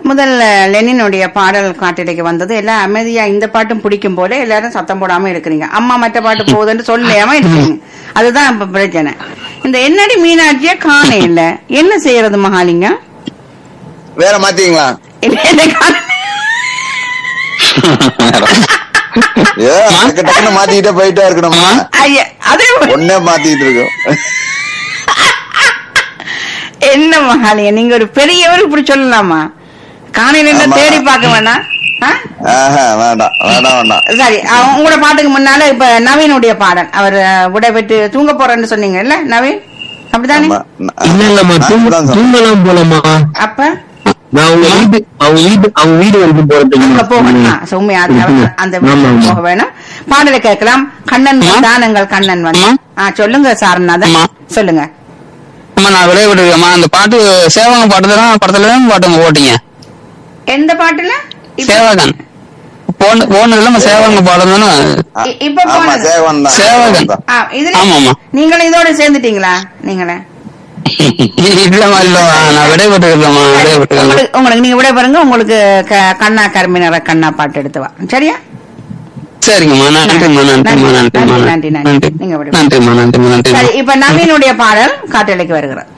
முதல் லெனினுடைய பாடல் காட்டிடைக்கு வந்தது எல்லாம் அமைதியா இந்த பாட்டும் பிடிக்கும் போல எல்லாரும் சத்தம் போடாம இருக்கிறீங்க அம்மா மற்ற பாட்டு போகுதுன்னு சொல்லாம இருக்கீங்க அதுதான் இப்ப பிரச்சனை இந்த என்னடி மீனாட்சிய காண இல்ல என்ன செய்யறது மகாலிங்கம் வேற மாத்தீங்களா என்ன காண- ஏ டக்கு டக்குன்னு மாத்திக்கிட்டே போயிட்டே இருக்கணுமா ஐயா, அதே ஒன்னே மாத்திக்கிட்டு இருக்கோம் என்ன மகாலிங்கம் நீங்க ஒரு பெரியவர் இப்படி சொல்லலாமா காணையில என்ன ஆமா. தேடி பார்க்க வேணாம் ஆ? ஆஹா வேண்டாம் வேண்டாம் வேண்டாம் சரி அவ- உங்களோட பாட்டுக்கு முன்னால இப்ப நவீனுடைய பாடல் அவர் அஹ், விடை பெற்று தூங்க போறேன்னு சொன்னீங்கல்ல நவீன் அப்படிதானே ஆமா. இல்ல இல்லம்மா நான் தூங்க இப்பதான் சொன்னேன். தூங்கலாம் போலம்மா அப்ப நான் அவங்க வீட்டு அவங்க வீட்டு அவங்க வீடு வந்து போறதுக்கு அங்க போகணும் ஆ, so உண்மையா அது- ம். அந்த ஆமா, வீட்டுக்கு ஆமா. போக வேணும் பாடலை கேட்கலாம் கண்ணன் தானங்கள் கண்ணன் வந்து ஆ சொல்லுங்க சாரநாதன் ஆமா. சொல்லுங்க அம்மா நான் விளைய விட்டுருக்கேம்மா அந்த பாட்டு சேவக பாட்டு தான் படத்துல தான் பாட்டு உங்க போட்டீங்க எந்த பாட்டுல இப்ப- சேவகன் போன போனதுல நம்ம சேவக பாடம் தானே இ- இப்ப ஆமா போனது. சேவன் தான் சேவகன். தான். ஆ, இதுல ஆமா, ஆமா. நீங்களும் இதோட சேர்ந்துட்டீங்களா நீங்களே இல்லம்மா இல்லம்மா நான் விடை பெற்றுக்கிறேம்மா விடை பெற்றுக்கிறேன் உங்களுக்கு உங்களுக்கு நீங்க விட பாருங்க உங்களுக்கு க- கண்ணா கருமினர கண்ணா பாட்டு எடுத்து வா சரியா சரிங்கம்மா நன்றிம்மா நன்றிம்மா நன்றி, நன்றிம்மா நன்றி, நன்றி. நன்றி நீங்க விடுங்க. நன்றிம்மா நன்றிம்மா நன்றிம்மா சரி இப்ப நவீனுடைய பாடல் காட்டலைக்கு வருகிறது